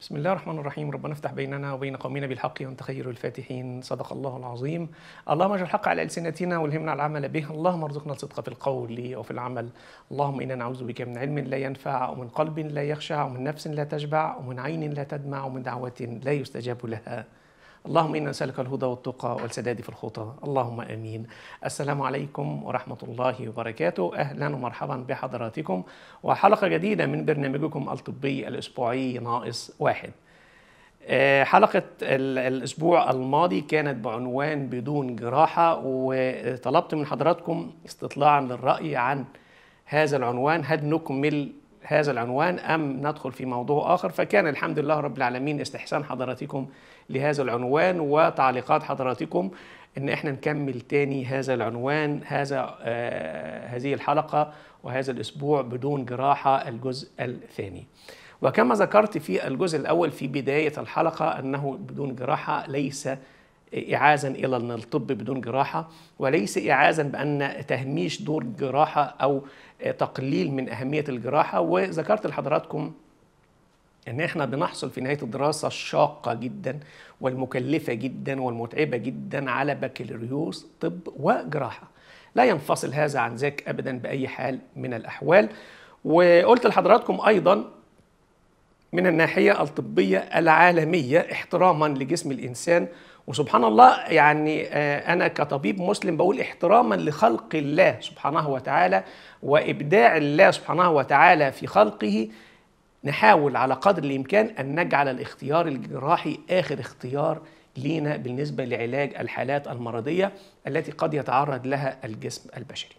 بسم الله الرحمن الرحيم ربنا افتح بيننا وبين قومنا بالحق وانت خير الفاتحين صدق الله العظيم اللهم اجعل الحق على السنتنا والهمنا على العمل به اللهم ارزقنا الصدق في القول وفي العمل اللهم انا نعوذ بك من علم لا ينفع ومن قلب لا يخشع ومن نفس لا تشبع ومن عين لا تدمع ومن دعوه لا يستجاب لها اللهم انا نسالك الهدى والتقى والسداد في الخطى اللهم امين السلام عليكم ورحمه الله وبركاته اهلا ومرحبا بحضراتكم وحلقه جديده من برنامجكم الطبي الاسبوعي ناقص واحد آه، حلقة ال- الأسبوع الماضي كانت بعنوان بدون جراحة وطلبت من حضراتكم استطلاعا للرأي عن هذا العنوان هل نكمل هذا العنوان أم ندخل في موضوع آخر فكان الحمد لله رب العالمين استحسان حضراتكم لهذا العنوان وتعليقات حضراتكم ان احنا نكمل تاني هذا العنوان هذا آه هذه الحلقة وهذا الأسبوع بدون جراحة الجزء الثاني وكما ذكرت في الجزء الأول في بداية الحلقة أنه بدون جراحة ليس إعازا إلى أن الطب بدون جراحة وليس إعازا بأن تهميش دور الجراحة أو تقليل من أهمية الجراحة وذكرت لحضراتكم ان احنا بنحصل في نهايه الدراسه الشاقه جدا والمكلفه جدا والمتعبه جدا على بكالوريوس طب وجراحه لا ينفصل هذا عن ذاك ابدا باي حال من الاحوال وقلت لحضراتكم ايضا من الناحيه الطبيه العالميه احتراما لجسم الانسان وسبحان الله يعني آه، انا كطبيب مسلم بقول احتراما لخلق الله سبحانه وتعالى وابداع الله سبحانه وتعالى في خلقه نحاول على قدر الامكان ان نجعل الاختيار الجراحي اخر اختيار لينا بالنسبه لعلاج الحالات المرضيه التي قد يتعرض لها الجسم البشري.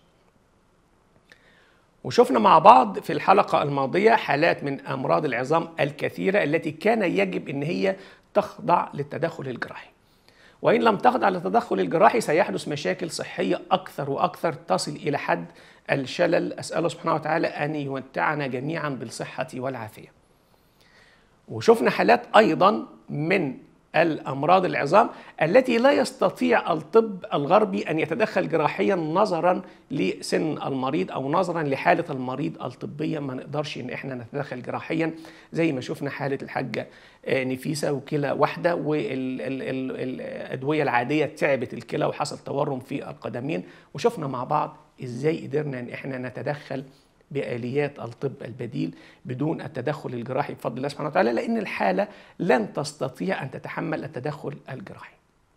وشفنا مع بعض في الحلقه الماضيه حالات من امراض العظام الكثيره التي كان يجب ان هي تخضع للتدخل الجراحي. وان لم تخضع للتدخل الجراحي سيحدث مشاكل صحيه اكثر واكثر تصل الى حد الشلل اساله سبحانه وتعالى ان يمتعنا جميعا بالصحه والعافيه. وشفنا حالات ايضا من الامراض العظام التي لا يستطيع الطب الغربي ان يتدخل جراحيا نظرا لسن المريض او نظرا لحاله المريض الطبيه ما نقدرش ان احنا نتدخل جراحيا زي ما شفنا حاله الحاجه آه، نفيسه وكلى واحده والادويه العاديه تعبت الكلى وحصل تورم في القدمين وشفنا مع بعض ازاي قدرنا ان احنا نتدخل بآليات الطب البديل بدون التدخل الجراحي بفضل الله سبحانه وتعالى لأن الحالة لن تستطيع أن تتحمل التدخل الجراحي.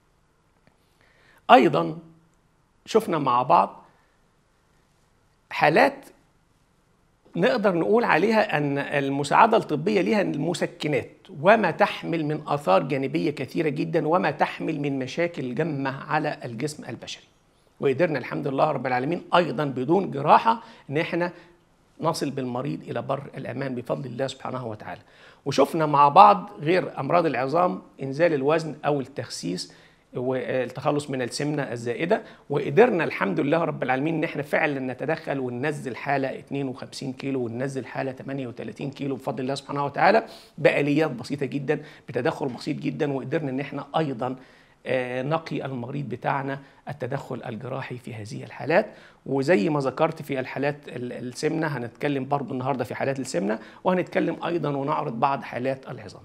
أيضا شفنا مع بعض حالات نقدر نقول عليها أن المساعدة الطبية لها المسكنات وما تحمل من آثار جانبية كثيرة جدا وما تحمل من مشاكل جمة على الجسم البشري. وقدرنا الحمد لله رب العالمين ايضا بدون جراحه ان احنا نصل بالمريض الى بر الامان بفضل الله سبحانه وتعالى. وشفنا مع بعض غير امراض العظام انزال الوزن او التخسيس والتخلص من السمنه الزائده وقدرنا الحمد لله رب العالمين ان احنا فعلا نتدخل وننزل حاله 52 كيلو وننزل حاله 38 كيلو بفضل الله سبحانه وتعالى باليات بسيطه جدا بتدخل بسيط جدا وقدرنا ان احنا ايضا آه، نقي المريض بتاعنا التدخل الجراحي في هذه الحالات وزي ما ذكرت في الحالات ال- السمنه هنتكلم برضو النهارده في حالات السمنه وهنتكلم ايضا ونعرض بعض حالات العظام.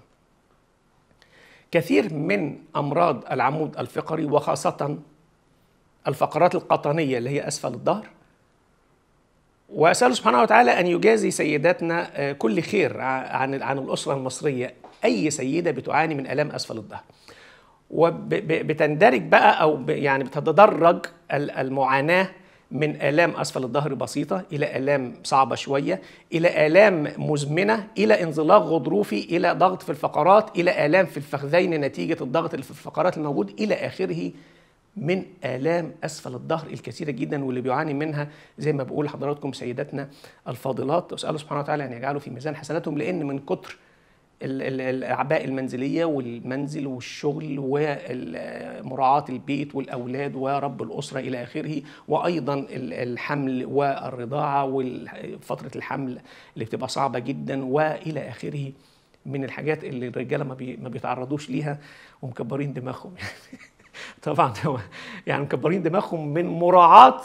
كثير من امراض العمود الفقري وخاصه الفقرات القطنيه اللي هي اسفل الظهر واساله سبحانه وتعالى ان يجازي سيداتنا آه، كل خير ع- عن عن الاسره المصريه اي سيده بتعاني من الام اسفل الظهر. وبتندرج بقى او ب- يعني بتتدرج ال- المعاناه من الام اسفل الظهر بسيطه الى الام صعبه شويه الى الام مزمنه الى انزلاق غضروفي الى ضغط في الفقرات الى الام في الفخذين نتيجه الضغط اللي في الفقرات الموجود الى اخره من آلام أسفل الظهر الكثيرة جدا واللي بيعاني منها زي ما بقول لحضراتكم سيداتنا الفاضلات أسأله سبحانه وتعالى أن يجعله في ميزان حسناتهم لأن من كتر ال- ال- الأعباء المنزلية والمنزل والشغل ومراعاة البيت والأولاد ورب الأسرة إلى آخره وأيضا ال- الحمل والرضاعة وفترة الحمل اللي بتبقى صعبة جدا وإلى آخره من الحاجات اللي الرجالة ما, بي ما بيتعرضوش ليها ومكبرين دماغهم طبعا هو يعني مكبرين دماغهم من مراعاة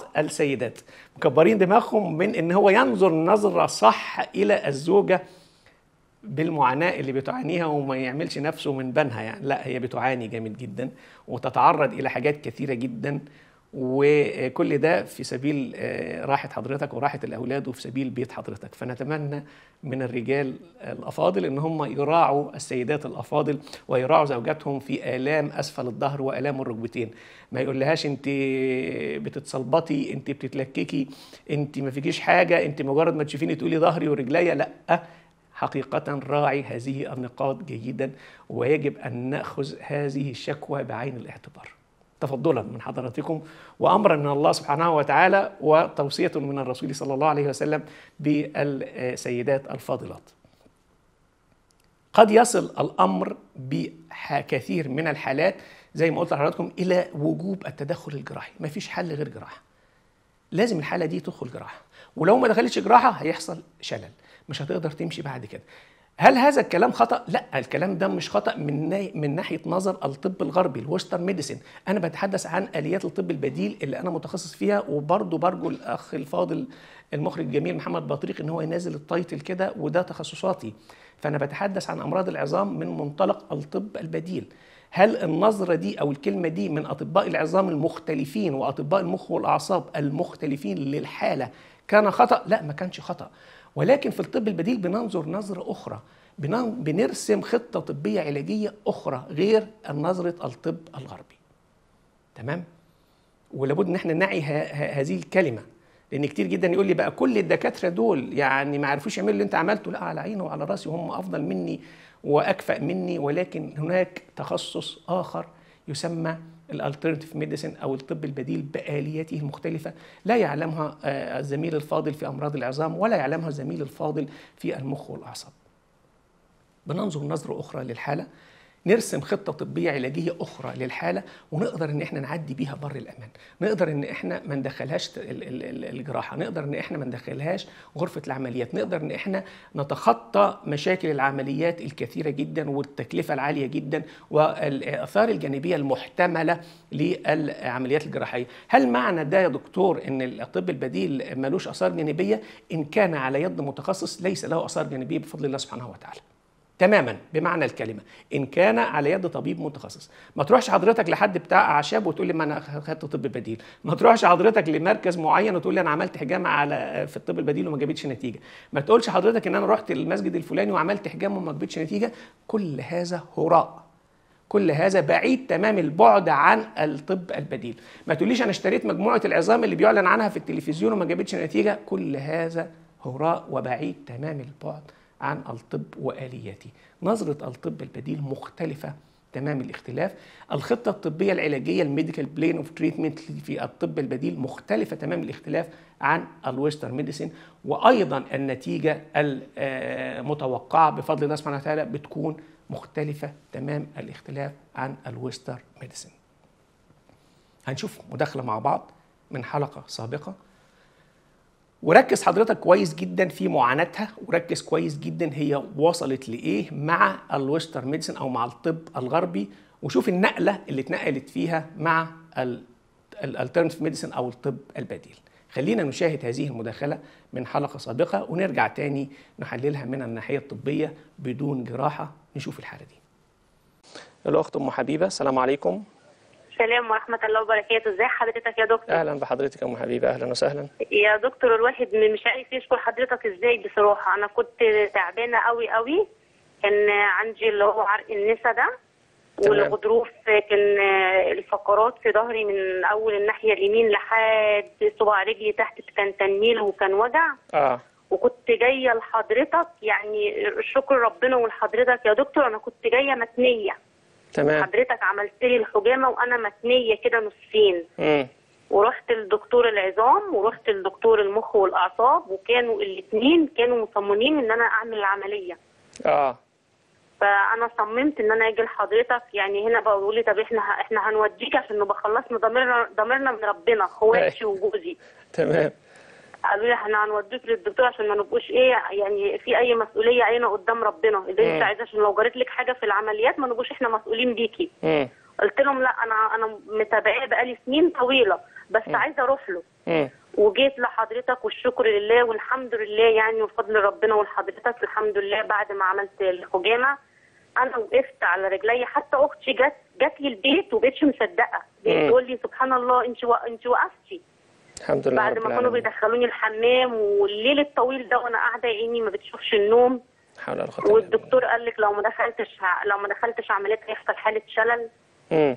بالمعاناه اللي بتعانيها وما يعملش نفسه من بنها يعني لا هي بتعاني جامد جدا وتتعرض الى حاجات كثيره جدا وكل ده في سبيل آه، راحة حضرتك وراحة الأولاد وفي سبيل بيت حضرتك فنتمنى من الرجال الأفاضل إن هم يراعوا السيدات الأفاضل ويراعوا زوجاتهم في آلام أسفل الظهر وآلام الركبتين ما يقولهاش أنت بتتصلبطي أنت بتتلككي أنت ما فيكيش حاجة أنت مجرد ما تشوفيني تقولي ظهري ورجليا لأ حقيقة راعي هذه النقاط جيدا ويجب أن نأخذ هذه الشكوى بعين الاعتبار تفضلا من حضراتكم وامرا من الله سبحانه وتعالى وتوصيه من الرسول صلى الله عليه وسلم بالسيدات الفاضلات. قد يصل الامر بكثير من الحالات زي ما قلت لحضراتكم الى وجوب التدخل الجراحي، ما فيش حل غير جراحه. لازم الحاله دي تدخل جراحه، ولو ما دخلتش جراحه هيحصل شلل، مش هتقدر تمشي بعد كده. هل هذا الكلام خطا لا الكلام ده مش خطا من من ناحيه نظر الطب الغربي الويسترن ميديسين انا بتحدث عن اليات الطب البديل اللي انا متخصص فيها وبرضه برجو الاخ الفاضل المخرج الجميل محمد بطريق ان هو ينزل التايتل كده وده تخصصاتي فانا بتحدث عن امراض العظام من منطلق الطب البديل هل النظره دي او الكلمه دي من اطباء العظام المختلفين واطباء المخ والاعصاب المختلفين للحاله كان خطا لا ما كانش خطا ولكن في الطب البديل بننظر نظرة أخرى بنرسم خطة طبية علاجية أخرى غير نظرة الطب الغربي تمام ولابد ان احنا نعي هذه الكلمه لان كتير جدا يقول لي بقى كل الدكاتره دول يعني ما عرفوش يعملوا اللي انت عملته لا على عيني وعلى راسي وهم افضل مني واكفأ مني ولكن هناك تخصص اخر يسمى الالترناتيف ميديسن او الطب البديل بالياته المختلفه لا يعلمها آه، الزميل الفاضل في امراض العظام ولا يعلمها الزميل الفاضل في المخ والاعصاب. بننظر نظره اخرى للحاله نرسم خطه طبيه علاجيه اخرى للحاله ونقدر ان احنا نعدي بيها بر الامان نقدر ان احنا ما ندخلهاش الجراحه نقدر ان احنا ما ندخلهاش غرفه العمليات نقدر ان احنا نتخطى مشاكل العمليات الكثيره جدا والتكلفه العاليه جدا والاثار الجانبيه المحتمله للعمليات الجراحيه هل معنى ده يا دكتور ان الطب البديل ملوش اثار جانبيه ان كان على يد متخصص ليس له اثار جانبيه بفضل الله سبحانه وتعالى تماما بمعنى الكلمه ان كان على يد طبيب متخصص ما تروحش حضرتك لحد بتاع اعشاب وتقول لي ما انا خدت طب بديل ما تروحش حضرتك لمركز معين وتقول لي انا عملت حجامه على في الطب البديل وما جابتش نتيجه ما تقولش حضرتك ان انا رحت المسجد الفلاني وعملت حجامه وما جابتش نتيجه كل هذا هراء كل هذا بعيد تمام البعد عن الطب البديل ما تقوليش انا اشتريت مجموعه العظام اللي بيعلن عنها في التلفزيون وما جابتش نتيجه كل هذا هراء وبعيد تمام البعد عن الطب والياته نظره الطب البديل مختلفه تمام الاختلاف الخطة الطبية العلاجية الميديكال بلين اوف تريتمنت في الطب البديل مختلفة تمام الاختلاف عن الويسترن ميديسين وأيضا النتيجة المتوقعة بفضل الله سبحانه وتعالى بتكون مختلفة تمام الاختلاف عن الويسترن ميديسين هنشوف مداخلة مع بعض من حلقة سابقة وركز حضرتك كويس جدا في معاناتها وركز كويس جدا هي وصلت لايه مع الويستر ميديسن او مع الطب الغربي وشوف النقله اللي اتنقلت فيها مع الالترنتيف ميديسن او الطب البديل خلينا نشاهد هذه المداخله من حلقه سابقه ونرجع تاني نحللها من الناحيه الطبيه بدون جراحه نشوف الحاله دي الاخت ام حبيبه السلام عليكم السلام ورحمة الله وبركاته ازي حضرتك يا دكتور اهلا بحضرتك يا ام حبيبه اهلا وسهلا يا دكتور الواحد مش عارف يشكر حضرتك ازاي بصراحة انا كنت تعبانة قوي قوي كان عندي اللي هو عرق النسا ده والغضروف كان الفقرات في ظهري من اول الناحية اليمين لحد صباع رجلي تحت كان تنميل وكان وجع اه وكنت جاية لحضرتك يعني شكر ربنا ولحضرتك يا دكتور انا كنت جاية متنية تمام حضرتك عملت لي الحجامه وانا متنيه كده نصين امم ورحت لدكتور العظام ورحت لدكتور المخ والاعصاب وكانوا الاثنين كانوا مصممين ان انا اعمل العمليه اه فانا صممت ان انا اجي لحضرتك يعني هنا بقول لي طب احنا احنا هنوديك عشان نبقى خلصنا ضميرنا ضميرنا من ربنا اخواتي وجوزي تمام قالوا لي احنا هنوديك للدكتور عشان ما نبقوش ايه يعني في اي مسؤوليه علينا قدام ربنا اللي انت عايزاه عشان لو جرت لك حاجه في العمليات ما نبقوش احنا مسؤولين بيكي امم قلت لهم لا انا انا متابعاه بقالي سنين طويله بس مم. عايزه اروح له امم وجيت لحضرتك والشكر لله والحمد لله يعني وفضل ربنا ولحضرتك الحمد لله بعد ما عملت الحجامه انا وقفت على رجلي حتى اختي جت جت لي البيت وبقتش مصدقه مم. بتقول لي سبحان الله انت و... انت وقفتي الحمد لله بعد رب ما كانوا العالمين بيدخلوني الحمام والليل الطويل ده وانا قاعده عيني ما بتشوفش النوم حول ولا قوة إلا بالله. والدكتور قال لك لو ما دخلتش ه- لو ما دخلتش عمليه هيحصل حاله شلل مم.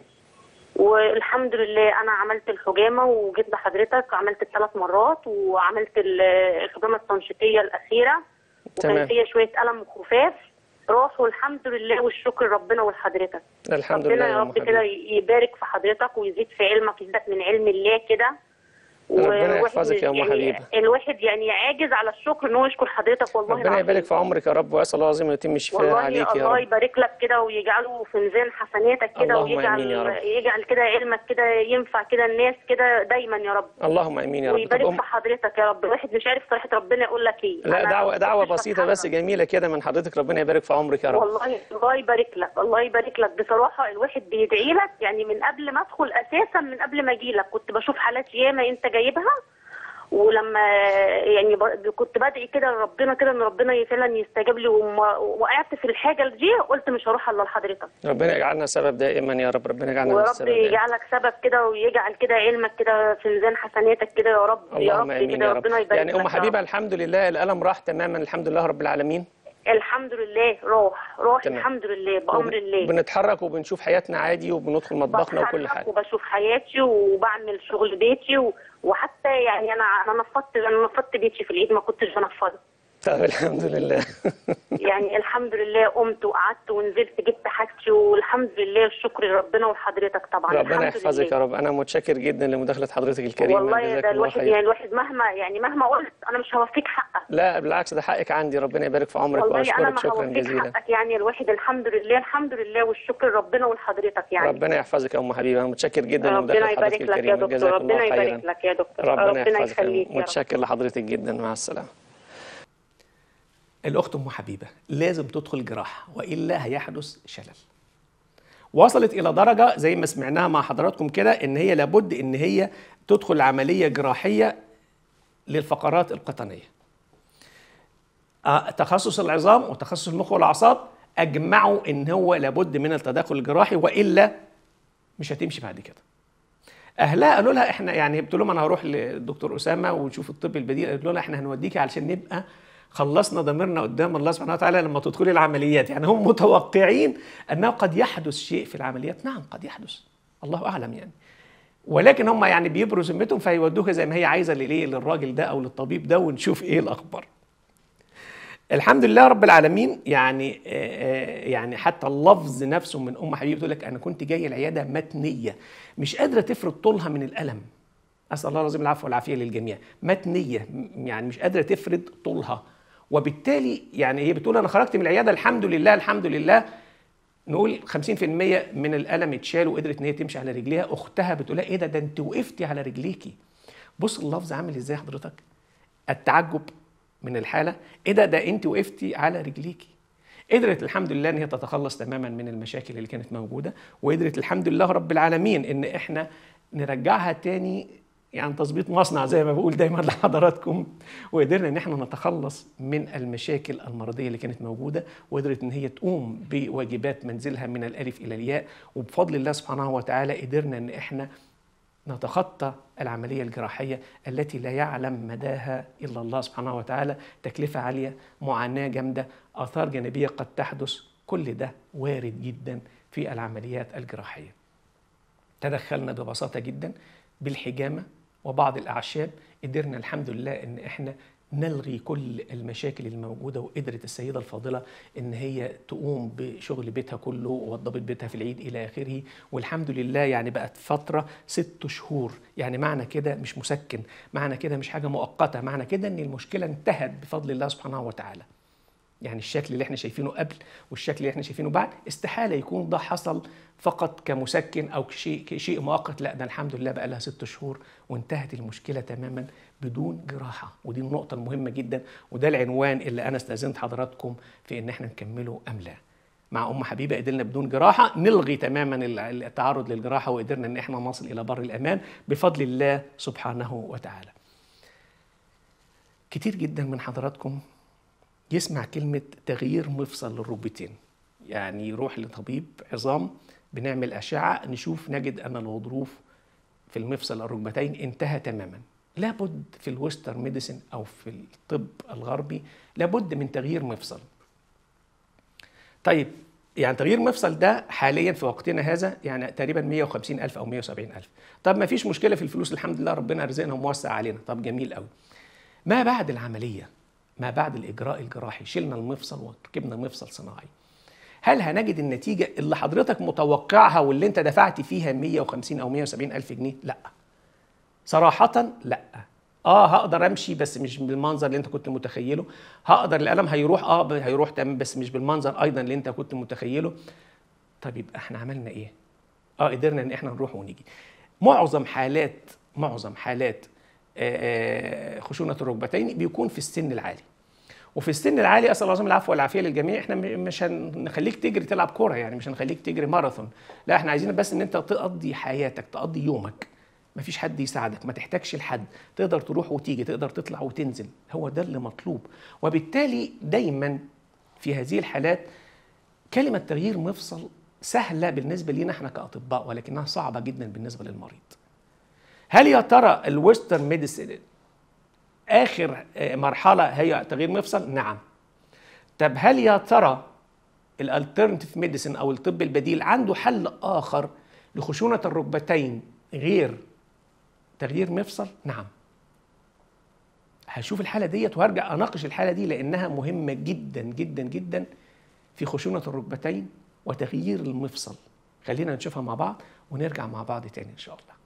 والحمد لله انا عملت الحجامه وجيت لحضرتك عملت الثلاث مرات وعملت ال- الحجامه التنشيطيه الاخيره تمام. وكان فيا شويه الم وخفاف راحوا الحمد لله والشكر ربنا ولحضرتك الحمد ربنا لله يا يا رب أم كده حبيبي. يبارك في حضرتك ويزيد في علمك يزيدك من علم الله كده ربنا والواحد يحفظك يا أم يعني حبيبة. الواحد يعني عاجز على الشكر ان هو يشكر حضرتك والله ربنا العظيم. يبارك في عمرك يا رب واسال الله العظيم ان يتم الشفاء والله عليك يا الله رب يبارك لك كده ويجعله في ميزان حسناتك كده اللهم ويجعل آمين يا رب. يجعل كده علمك كده ينفع كده الناس كده دايما يا رب اللهم امين يا رب طب ويبارك أم... في حضرتك يا رب الواحد مش عارف صراحه ربنا يقول لك ايه لا أنا دعوه ما دعوه كنتش بسيطه بس بفهمها. جميله كده من حضرتك ربنا يبارك في عمرك يا رب والله الله يبارك لك الله يبارك لك بصراحه الواحد بيدعي لك يعني من قبل ما ادخل اساسا من قبل ما اجي لك كنت بشوف حالات ياما انت جايبها ولما يعني ب- كنت بدعي كده لربنا كده ان ربنا فعلا يستجاب لي وما- وقعت في الحاجه دي قلت مش هروح الا لحضرتك ربنا يجعلنا سبب دائما يا رب ربنا يجعلنا ورب السبب دائما يجعلك سبب كده ويجعل كده علمك كده في ميزان حسناتك كده يا رب يا اللهم رب امين كده يا رب ربنا يبارك يعني ام لك يا حبيبه رب. الحمد لله الالم راح تماما الحمد لله رب العالمين الحمد لله راح راح تمام. الحمد لله بامر الله بنتحرك وبنشوف حياتنا عادي وبندخل مطبخنا وكل بتحرك حاجه وبشوف حياتي وبعمل شغل بيتي و... وحتى يعني انا انا نفضت انا نفضت بيتي في العيد ما كنتش بنفضه طب الحمد لله يعني الحمد لله قمت وقعدت ونزلت جبت حاجتي والحمد لله الشكر لربنا وحضرتك طبعا ربنا الحمد يحفظك لله. يا رب انا متشكر جدا لمداخله حضرتك الكريمه والله جزاك ده الله الواحد خير يعني الواحد مهما يعني مهما قلت انا مش هوفيك حقك لا بالعكس ده حقك عندي ربنا يبارك في عمرك والله انا واشكرك ما شكرا هوفيك جزيلا حقك يعني الواحد الحمد لله الحمد لله والشكر ربنا ولحضرتك يعني ربنا يحفظك يا ام حبيبه انا متشكر جدا ربنا لمداخله يبارك حضرتك لك يا الكريمه دكتور جزاك ربنا الله يبارك خيرا لك يا دكتور ربنا ربنا يحفظك يخليك يا رب متشكر لحضرتك جدا مع السلامه الأخت أم حبيبة لازم تدخل جراحة وإلا هيحدث شلل وصلت إلى درجة زي ما سمعناها مع حضراتكم كده إن هي لابد إن هي تدخل عملية جراحية للفقرات القطنية آه، تخصص العظام وتخصص المخ والأعصاب أجمعوا إن هو لابد من التدخل الجراحي وإلا مش هتمشي بعد كده اهلها قالوا لها احنا يعني قلت لهم انا هروح للدكتور اسامه ونشوف الطب البديل قالوا لها احنا هنوديكي علشان نبقى خلصنا ضميرنا قدام الله سبحانه وتعالى لما تدخلي العمليات يعني هم متوقعين انه قد يحدث شيء في العمليات نعم قد يحدث الله اعلم يعني ولكن هم يعني بيبروا ذمتهم فيودوها زي ما هي عايزه للايه للراجل ده او للطبيب ده ونشوف ايه الاخبار الحمد لله رب العالمين يعني آه، آه، يعني حتى اللفظ نفسه من ام حبيبه تقول لك انا كنت جاي العياده متنيه مش قادره تفرد طولها من الالم اسال الله العظيم العفو والعافيه للجميع متنيه م- يعني مش قادره تفرد طولها وبالتالي يعني هي بتقول انا خرجت من العياده الحمد لله الحمد لله نقول 50% من الالم اتشال وقدرت ان هي تمشي على رجليها اختها بتقول لها ايه ده ده انت وقفتي على رجليكي بص اللفظ عامل ازاي حضرتك التعجب من الحاله ايه ده ده انت وقفتي على رجليكي قدرت الحمد لله ان هي تتخلص تماما من المشاكل اللي كانت موجوده وقدرت الحمد لله رب العالمين ان احنا نرجعها تاني يعني تظبيط مصنع زي ما بقول دايما لحضراتكم وقدرنا ان احنا نتخلص من المشاكل المرضيه اللي كانت موجوده وقدرت ان هي تقوم بواجبات منزلها من الالف الى الياء وبفضل الله سبحانه وتعالى قدرنا ان احنا نتخطى العملية الجراحية التي لا يعلم مداها إلا الله سبحانه وتعالى تكلفة عالية معاناة جامدة آثار جانبية قد تحدث كل ده وارد جدا في العمليات الجراحية تدخلنا ببساطة جدا بالحجامة وبعض الأعشاب قدرنا الحمد لله إن إحنا نلغي كل المشاكل الموجودة وقدرت السيدة الفاضلة إن هي تقوم بشغل بيتها كله ووضبت بيتها في العيد إلى آخره والحمد لله يعني بقت فترة ست شهور يعني معنى كده مش مسكن معنى كده مش حاجة مؤقتة معنى كده إن المشكلة انتهت بفضل الله سبحانه وتعالى يعني الشكل اللي احنا شايفينه قبل والشكل اللي احنا شايفينه بعد استحاله يكون ده حصل فقط كمسكن او شيء شيء مؤقت لا ده الحمد لله بقى لها ست شهور وانتهت المشكله تماما بدون جراحه ودي النقطه المهمه جدا وده العنوان اللي انا استاذنت حضراتكم في ان احنا نكمله ام لا مع ام حبيبه قدرنا بدون جراحه نلغي تماما التعرض للجراحه وقدرنا ان احنا نصل الى بر الامان بفضل الله سبحانه وتعالى كتير جدا من حضراتكم يسمع كلمة تغيير مفصل للركبتين يعني يروح لطبيب عظام بنعمل أشعة نشوف نجد أن الغضروف في المفصل الركبتين انتهى تماما لابد في الويستر ميديسن أو في الطب الغربي لابد من تغيير مفصل طيب يعني تغيير مفصل ده حاليا في وقتنا هذا يعني تقريبا 150 ألف أو 170 ألف طب ما فيش مشكلة في الفلوس الحمد لله ربنا رزقنا وموسع علينا طب جميل قوي ما بعد العملية ما بعد الإجراء الجراحي شلنا المفصل وركبنا مفصل صناعي هل هنجد النتيجة اللي حضرتك متوقعها واللي انت دفعت فيها 150 أو 170 ألف جنيه؟ لا صراحة لا اه هقدر امشي بس مش بالمنظر اللي انت كنت متخيله هقدر الالم هيروح اه هيروح تمام بس مش بالمنظر ايضا اللي انت كنت متخيله طب يبقى احنا عملنا ايه اه قدرنا ان احنا نروح ونيجي معظم حالات معظم حالات آه خشونه الركبتين بيكون في السن العالي وفي السن العالي اسال الله العظيم العفو والعافيه للجميع احنا مش هنخليك تجري تلعب كوره يعني مش هنخليك تجري ماراثون لا احنا عايزين بس ان انت تقضي حياتك تقضي يومك مفيش حد يساعدك ما تحتاجش لحد تقدر تروح وتيجي تقدر تطلع وتنزل هو ده اللي مطلوب وبالتالي دايما في هذه الحالات كلمة تغيير مفصل سهلة بالنسبة لنا احنا كأطباء ولكنها صعبة جدا بالنسبة للمريض هل يا ترى الويسترن ميديسين آخر مرحلة هي تغيير مفصل؟ نعم طب هل يا ترى الالترناتيف ميديسين أو الطب البديل عنده حل آخر لخشونة الركبتين غير تغيير مفصل نعم هشوف الحاله ديت وهرجع اناقش الحاله دي لانها مهمه جدا جدا جدا في خشونه الركبتين وتغيير المفصل خلينا نشوفها مع بعض ونرجع مع بعض تاني ان شاء الله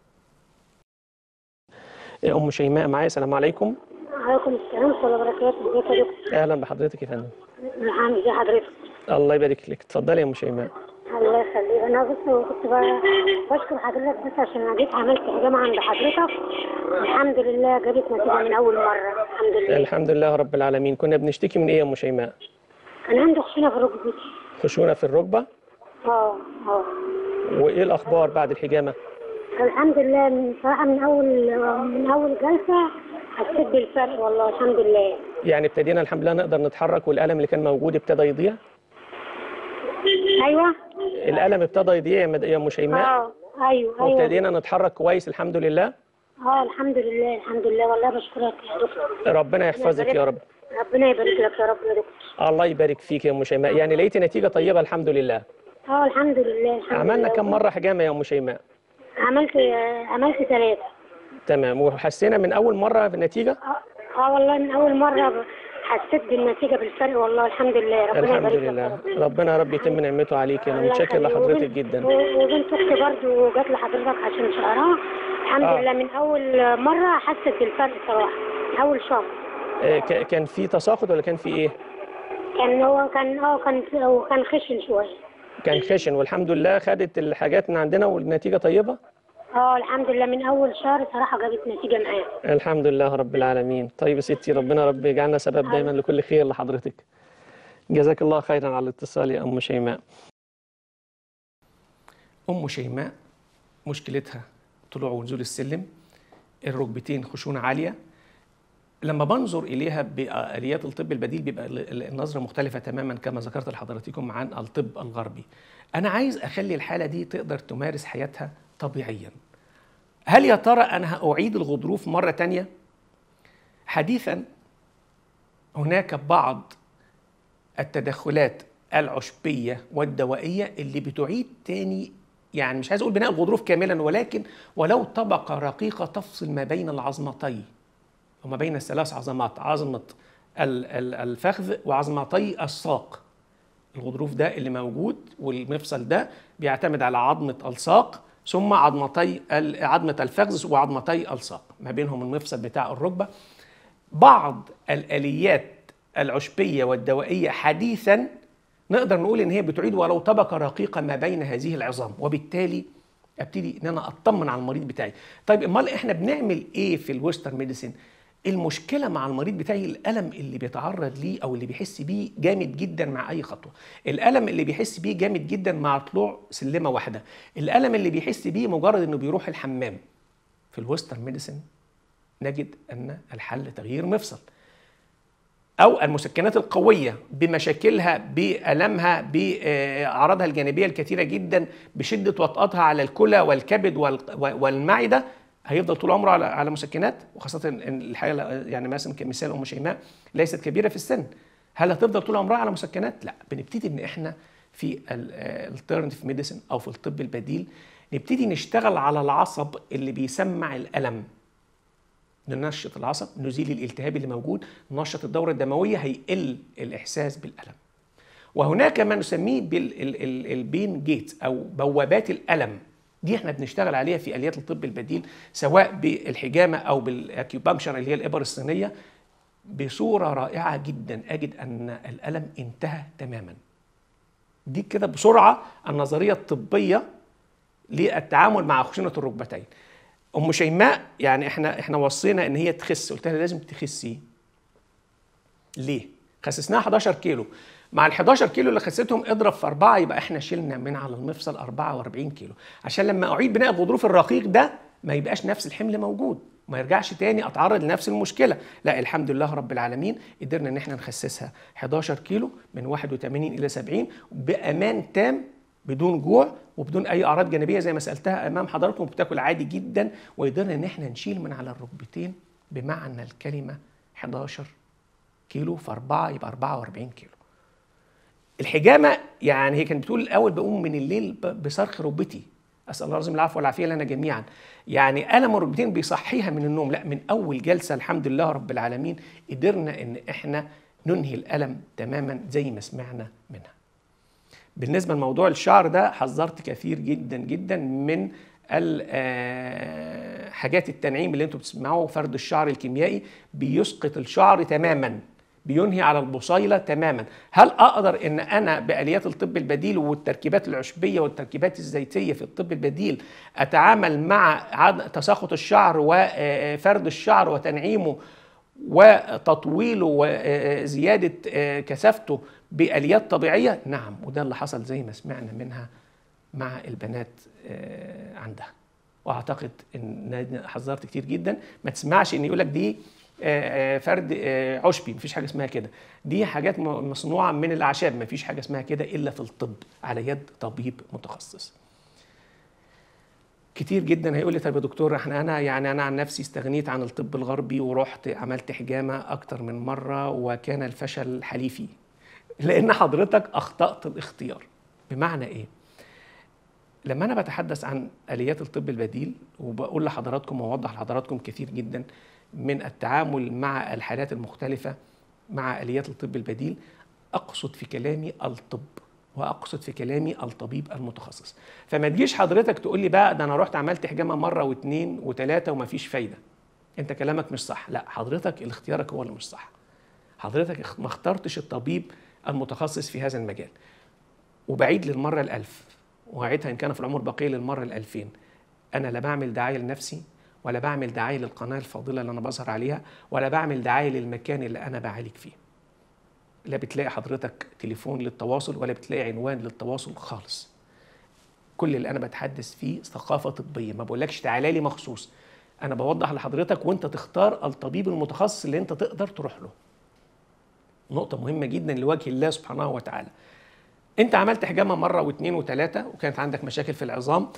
ام شيماء معايا السلام عليكم عليكم السلام ورحمه الله وبركاته ازيك يا دكتور اهلا بحضرتك يا فندم نعم ازي حضرتك الله يبارك لك اتفضلي يا ام شيماء الله يخليك انا بس كنت بشكر حضرتك بس عشان انا جيت عملت حجامه عند حضرتك الحمد لله جابت نتيجه من اول مره الحمد لله الحمد لله رب العالمين كنا بنشتكي من ايه يا ام شيماء انا عندي خشونه في ركبتي خشونه في الركبه اه اه وايه الاخبار بعد الحجامه الحمد لله من صراحه من اول من اول جلسه حسيت بالفرق والله الحمد لله يعني ابتدينا الحمد لله نقدر نتحرك والالم اللي كان موجود ابتدى يضيع ايوه الالم ابتدى يضيع يا مد- يا ام شيماء اه ايوه ايوه وابتدينا نتحرك كويس الحمد لله اه الحمد لله الحمد لله والله بشكرك يا دكتور ربنا يحفظك يا رب ربنا يبارك لك يا رب يا دكتور الله يبارك فيك يا ام شيماء يعني لقيتي نتيجه طيبه الحمد لله اه الحمد لله الحمد عملنا لله. كم مره حجامه يا ام شيماء عملت عملت ثلاثة تمام وحسينا من اول مره بالنتيجه اه اه والله من أول مرة ب- حسيت بالنتيجة بالفرق والله الحمد لله ربنا الحمد يبارك لك لله يا رب. ربنا يا رب يتم نعمته عليك انا الله متشكر يخليك. لحضرتك وبنت- جدا و- وبنت أختي برضه جات لحضرتك عشان شعرها الحمد آه. لله من أول مرة حست بالفرق صراحة من أول شهر آه، ك- كان في تساقط ولا كان في ايه كان هو كان اه كان هو كان خشن شوية كان خشن والحمد لله خدت الحاجات من عندنا والنتيجه طيبه اه الحمد لله من أول شهر صراحة جابت نتيجة معايا الحمد لله رب العالمين طيب يا ستي ربنا رب يجعلنا سبب دايما لكل خير لحضرتك جزاك الله خيرا على الاتصال يا ام شيماء ام شيماء مشكلتها طلوع ونزول السلم الركبتين خشونه عاليه لما بنظر اليها باليات الطب البديل بيبقى ال- ال- النظره مختلفه تماما كما ذكرت لحضراتكم عن الطب الغربي انا عايز اخلي الحاله دي تقدر تمارس حياتها طبيعيا هل يا ترى انا اعيد الغضروف مره تانية حديثا هناك بعض التدخلات العشبيه والدوائيه اللي بتعيد تاني يعني مش عايز اقول بناء الغضروف كاملا ولكن ولو طبقه رقيقه تفصل ما بين العظمتين وما بين الثلاث عظمات عظمه ال- ال- الفخذ وعظمتي الساق الغضروف ده اللي موجود والمفصل ده بيعتمد على عظمه الساق ثم عظمتي ال- عظمه الفخذ وعظمتي الساق ما بينهم المفصل بتاع الركبه بعض الاليات العشبيه والدوائيه حديثا نقدر نقول ان هي بتعيد ولو طبقه رقيقه ما بين هذه العظام وبالتالي ابتدي ان انا اطمن على المريض بتاعي طيب امال احنا بنعمل ايه في الويسترن ميديسين المشكله مع المريض بتاعي الالم اللي بيتعرض ليه او اللي بيحس بيه جامد جدا مع اي خطوه الالم اللي بيحس بيه جامد جدا مع طلوع سلمه واحده الالم اللي بيحس بيه مجرد انه بيروح الحمام في الويسترن ميديسين نجد ان الحل تغيير مفصل او المسكنات القويه بمشاكلها بالامها باعراضها الجانبيه الكثيره جدا بشده وطئتها على الكلى والكبد والمعده هيفضل طول عمره على على مسكنات وخاصه ان الحقيقه يعني مثلا كمثال ام شيماء ليست كبيره في السن هل هتفضل طول عمرها على مسكنات؟ لا بنبتدي ان احنا في الالترنتيف ميديسن او في الطب البديل نبتدي نشتغل على العصب اللي بيسمع الالم ننشط العصب نزيل الالتهاب اللي موجود ننشط الدوره الدمويه هيقل الاحساس بالالم وهناك ما نسميه بالبين جيت او بوابات الالم دي احنا بنشتغل عليها في اليات الطب البديل سواء بالحجامه او بالاكيوبانكشر اللي هي الابر الصينيه بصوره رائعه جدا اجد ان الالم انتهى تماما دي كده بسرعه النظريه الطبيه للتعامل مع خشونه الركبتين ام شيماء يعني احنا احنا وصينا ان هي تخس قلت لها لازم تخسي ليه خسسناها 11 كيلو مع ال 11 كيلو اللي خسيتهم اضرب في أربعة يبقى احنا شلنا من على المفصل 44 كيلو عشان لما أعيد بناء الغضروف الرقيق ده ما يبقاش نفس الحمل موجود ما يرجعش تاني اتعرض لنفس المشكله لا الحمد لله رب العالمين قدرنا ان احنا نخسسها 11 كيلو من 81 الى 70 بامان تام بدون جوع وبدون اي اعراض جانبيه زي ما سالتها امام حضراتكم بتاكل عادي جدا وقدرنا ان احنا نشيل من على الركبتين بمعنى الكلمه 11 كيلو في 4 يبقى 44 كيلو الحجامه يعني هي كانت بتقول الاول بقوم من الليل بصرخ ركبتي اسال الله العظيم العفو والعافيه لنا جميعا يعني الم الركبتين بيصحيها من النوم لا من اول جلسه الحمد لله رب العالمين قدرنا ان احنا ننهي الالم تماما زي ما سمعنا منها بالنسبه لموضوع الشعر ده حذرت كثير جدا جدا من حاجات التنعيم اللي انتم بتسمعوه فرد الشعر الكيميائي بيسقط الشعر تماما بينهي على البصيلة تماما هل أقدر أن أنا بآليات الطب البديل والتركيبات العشبية والتركيبات الزيتية في الطب البديل أتعامل مع تساقط الشعر وفرد الشعر وتنعيمه وتطويله وزيادة كثافته بآليات طبيعية نعم وده اللي حصل زي ما سمعنا منها مع البنات عندها واعتقد ان حذرت كتير جدا ما تسمعش ان يقول لك دي فرد عشبي مفيش حاجه اسمها كده دي حاجات مصنوعه من الاعشاب مفيش حاجه اسمها كده الا في الطب على يد طبيب متخصص كتير جدا هيقول لي طب يا دكتور احنا انا يعني انا عن نفسي استغنيت عن الطب الغربي ورحت عملت حجامه اكتر من مره وكان الفشل حليفي لان حضرتك اخطات الاختيار بمعنى ايه لما انا بتحدث عن اليات الطب البديل وبقول لحضراتكم واوضح لحضراتكم كثير جدا من التعامل مع الحالات المختلفة مع آليات الطب البديل أقصد في كلامي الطب وأقصد في كلامي الطبيب المتخصص فما تجيش حضرتك تقول لي بقى ده أنا رحت عملت حجامة مرة واثنين وثلاثة ومفيش فايدة أنت كلامك مش صح لا حضرتك الاختيارك هو اللي مش صح حضرتك ما اخترتش الطبيب المتخصص في هذا المجال وبعيد للمرة الألف وأعيدها إن كان في العمر بقية للمرة الألفين أنا لا بعمل دعاية لنفسي ولا بعمل دعايه للقناه الفاضله اللي انا بظهر عليها ولا بعمل دعايه للمكان اللي انا بعالج فيه لا بتلاقي حضرتك تليفون للتواصل ولا بتلاقي عنوان للتواصل خالص كل اللي انا بتحدث فيه ثقافه طبيه ما بقولكش تعالى لي مخصوص انا بوضح لحضرتك وانت تختار الطبيب المتخصص اللي انت تقدر تروح له نقطة مهمة جدا لوجه الله سبحانه وتعالى انت عملت حجامه مره واثنين وثلاثه وكانت عندك مشاكل في العظام